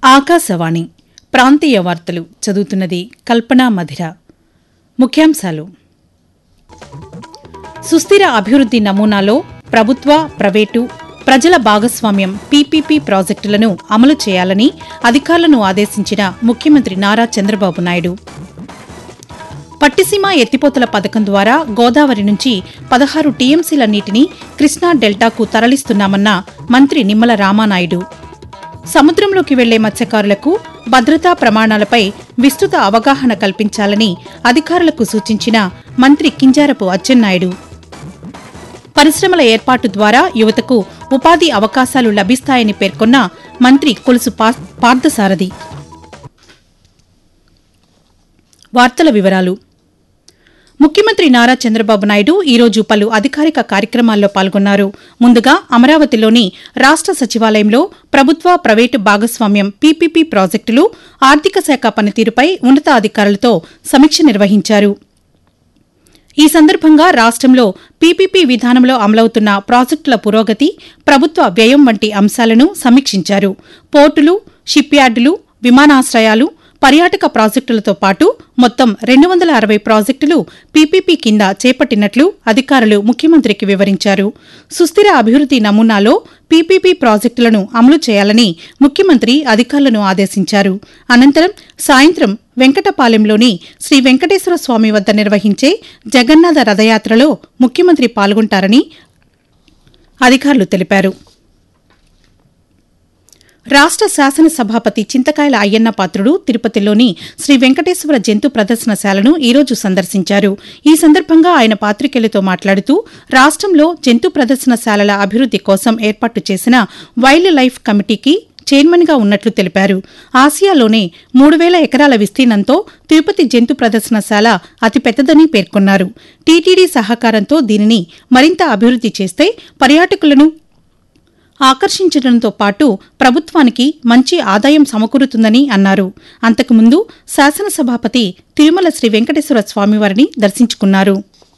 ఆకాశవాణి ప్రాంతీయ వార్తలు చదువుతున్నది కల్పనా మధిర ముఖ్యాంశాలు సుస్థిర అభివృద్ది నమూనాలో ప్రభుత్వ ప్రైవేటు ప్రజల భాగస్వామ్యం పీపీపీ ప్రాజెక్టులను అమలు చేయాలని అధికారులను ఆదేశించిన ముఖ్యమంత్రి నారా చంద్రబాబు నాయుడు పట్టిసీమ ఎత్తిపోతల పథకం ద్వారా గోదావరి నుంచి పదహారు టీఎంసీల నీటిని కృష్ణా డెల్టాకు తరలిస్తున్నామన్న మంత్రి నిమ్మల రామానాయుడు సముద్రంలోకి వెళ్లే మత్స్యకారులకు భద్రతా ప్రమాణాలపై విస్తృత అవగాహన కల్పించాలని అధికారులకు సూచించిన మంత్రి కింజారపు అచ్చెన్నాయుడు పరిశ్రమల ఏర్పాటు ద్వారా యువతకు ఉపాధి అవకాశాలు లభిస్తాయని పేర్కొన్న మంత్రి కొలుసు పా- పార్థసారథి వార్తల వివరాలు ముఖ్యమంత్రి నారా చంద్రబాబు నాయుడు ఈరోజు పలు అధికారిక కార్యక్రమాల్లో పాల్గొన్నారు ముందుగా అమరావతిలోని రాష్ట సచివాలయంలో ప్రభుత్వ ప్రైవేటు భాగస్వామ్యం పీపీపీ ప్రాజెక్టులు ఆర్థిక శాఖ పనితీరుపై ఉన్నతాధికారులతో సమీక్ష నిర్వహించారు ఈ సందర్భంగా రాష్ట్రంలో పీపీపీ విధానంలో అమలవుతున్న ప్రాజెక్టుల పురోగతి ప్రభుత్వ వ్యయం వంటి అంశాలను సమీక్షించారు పోర్టులు షిప్యార్డులు విమానాశ్రయాలు పర్యాటక ప్రాజెక్టులతో పాటు మొత్తం రెండు వందల అరవై ప్రాజెక్టులు పీపీపీ కింద చేపట్టినట్లు అధికారులు ముఖ్యమంత్రికి వివరించారు సుస్థిర అభివృద్ది నమూనాలో పీపీపీ ప్రాజెక్టులను అమలు చేయాలని ముఖ్యమంత్రి అధికారులను ఆదేశించారు అనంతరం సాయంత్రం వెంకటపాలెంలోని శ్రీ వెంకటేశ్వర స్వామి వద్ద నిర్వహించే జగన్నాథ రథయాత్రలో ముఖ్యమంత్రి పాల్గొంటారని అధికారులు తెలిపారు రాష్ట శాసనసభాపతి చింతకాయల అయ్యన్న పాత్రుడు తిరుపతిలోని శ్రీ వెంకటేశ్వర జంతు ప్రదర్శనశాలను ఈరోజు సందర్శించారు ఈ సందర్భంగా ఆయన పాత్రికేయులతో మాట్లాడుతూ రాష్ట్రంలో జంతు ప్రదర్శనశాలల అభివృద్ది కోసం ఏర్పాటు చేసిన వైల్డ్ లైఫ్ కమిటీకి చైర్మన్గా ఉన్నట్లు తెలిపారు ఆసియాలోనే మూడు వేల ఎకరాల విస్తీర్ణంతో తిరుపతి జంతు ప్రదర్శనశాల అతిపెద్దదని పేర్కొన్నారు టీటీడీ సహకారంతో దీనిని మరింత అభివృద్ది చేస్తే పర్యాటకులను ఆకర్షించడంతో పాటు ప్రభుత్వానికి మంచి ఆదాయం సమకూరుతుందని అన్నారు అంతకుముందు శాసనసభాపతి తిరుమల శ్రీ వెంకటేశ్వర స్వామివారిని దర్శించుకున్నారు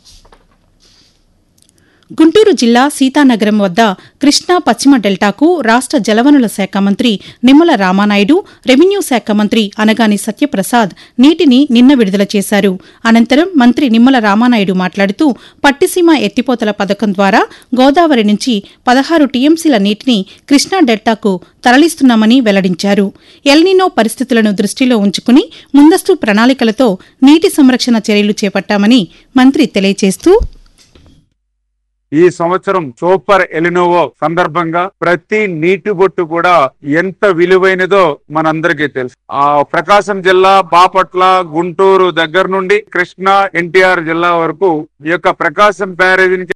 గుంటూరు జిల్లా సీతానగరం వద్ద కృష్ణా పశ్చిమ డెల్టాకు రాష్ట జలవనరుల శాఖ మంత్రి నిమ్మల రామానాయుడు రెవెన్యూ శాఖ మంత్రి అనగాని సత్యప్రసాద్ నీటిని నిన్న విడుదల చేశారు అనంతరం మంత్రి నిమ్మల రామానాయుడు మాట్లాడుతూ పట్టిసీమ ఎత్తిపోతల పథకం ద్వారా గోదావరి నుంచి పదహారు టీఎంసీల నీటిని కృష్ణా డెల్టాకు తరలిస్తున్నామని వెల్లడించారు ఎల్నినో పరిస్థితులను దృష్టిలో ఉంచుకుని ముందస్తు ప్రణాళికలతో నీటి సంరక్షణ చర్యలు చేపట్టామని మంత్రి తెలియజేస్తూ ఈ సంవత్సరం సూపర్ ఎలినోవో సందర్భంగా ప్రతి నీటి బొట్టు కూడా ఎంత విలువైనదో మనందరికీ తెలుసు ఆ ప్రకాశం జిల్లా బాపట్ల గుంటూరు దగ్గర నుండి కృష్ణా ఎన్టీఆర్ జిల్లా వరకు ఈ యొక్క ప్రకాశం బ్యారేజ్ నుంచి